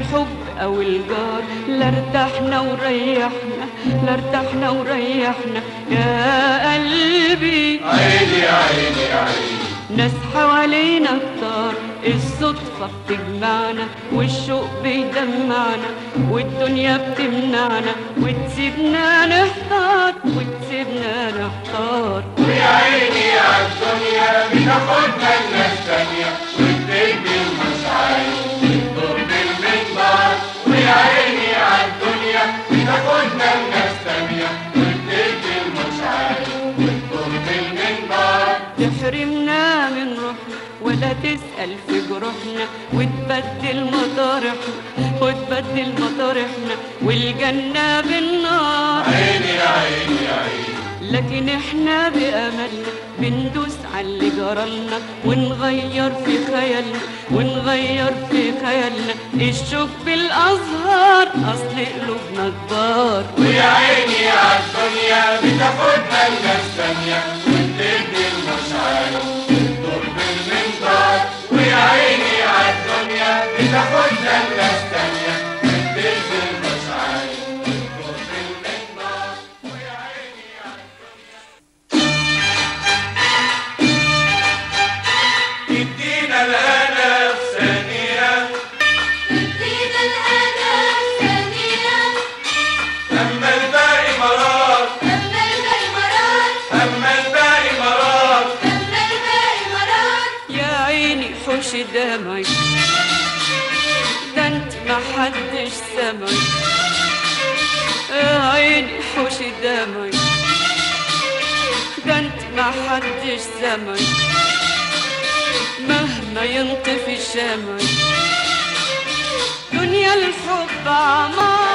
الحب او الجار لا ارتحنا وريحنا لا ارتحنا وريحنا يا قلبي عيني عيني عيني ناس حوالينا كتار الصدفة بتجمعنا والشوق بيدمعنا والدنيا بتمنعنا وتسيبنا نحتار وتسيبنا نحتار ويا عيني عالدنيا بتاخدنا الناس تانية وبتدي المشاعر وتضرب المنبر ويا عيني عالدنيا بتاخدنا الناس تانية وبتدي المشاعر وتضرب المنبر تحرمنا من روحنا ولا تسأل في جروحنا وتبدل مطارحنا وتبدل مطارحنا والجنة بالنار عيني عيني عيني لكن احنا بأملنا بندوس على اللي جرالنا ونغير في خيالنا ونغير في خيالنا الشوك بالأزهار أصل قلوبنا كبار ويا عيني عالدنيا بتاخدنا الناس تانية وبتدي المشاعر وتضرب المنبر ويا عيني عالدنيا بتاخدنا الناس تانية وبتدي المشاعر وتضرب المنبر ويا عيني ادينا الهنا في ثانية ادينا الهنا ثانية أما الباقي مرار أما الباقي مرار أما الباقي مرار أما الباقي مرار يا عيني حوش دمعي ده انت ما حدش سمعي يا عيني حوش دمعي ده انت ما حدش سمعي مهما ينطفي شمعي دنيا الحب عمار